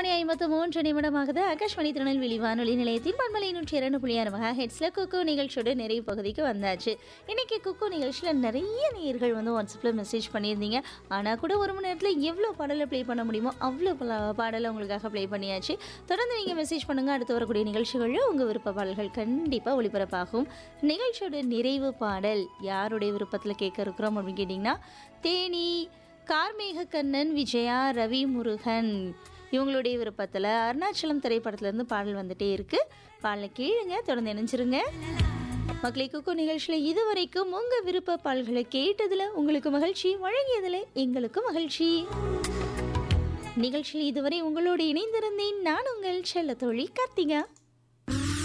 மணி ஐம்பத்து மூன்று நிமிடமாகுது ஆகாஷ்வாணி திருநெல்வேலி வானொலி நிலையத்தின் பண்பலை நூற்றி இரண்டு புள்ளி ஆறு மகா ஹெட்ஸில் குக்கு நிகழ்ச்சியோட நிறைவு பகுதிக்கு வந்தாச்சு இன்னைக்கு குக்கு நிகழ்ச்சியில் நிறைய நேயர்கள் வந்து வாட்ஸ்அப்பில் மெசேஜ் பண்ணியிருந்தீங்க ஆனால் கூட ஒரு மணி நேரத்தில் எவ்வளோ பாடலை ப்ளே பண்ண முடியுமோ அவ்வளோ பல பாடலை உங்களுக்காக ப்ளே பண்ணியாச்சு தொடர்ந்து நீங்கள் மெசேஜ் பண்ணுங்கள் அடுத்து வரக்கூடிய நிகழ்ச்சிகளில் உங்கள் விருப்ப பாடல்கள் கண்டிப்பாக ஒளிபரப்பாகும் நிகழ்ச்சியோட நிறைவு பாடல் யாருடைய விருப்பத்தில் கேட்க இருக்கிறோம் அப்படின்னு கேட்டிங்கன்னா தேனி கார்மேக கண்ணன் விஜயா ரவி முருகன் இவங்களுடைய விருப்பத்தில் அருணாச்சலம் திரைப்படத்துலேருந்து பாடல் வந்துட்டே இருக்கு பாடலை கீழுங்க தொடர்ந்து இணைஞ்சிருங்க மக்களை குக்கு நிகழ்ச்சியில் இதுவரைக்கும் உங்கள் விருப்ப பாடல்களை கேட்டதில் உங்களுக்கு மகிழ்ச்சி வழங்கியதில் எங்களுக்கு மகிழ்ச்சி நிகழ்ச்சியில் இதுவரை உங்களோடு இணைந்திருந்தேன் நான் உங்கள் செல்ல தோழி கார்த்திகா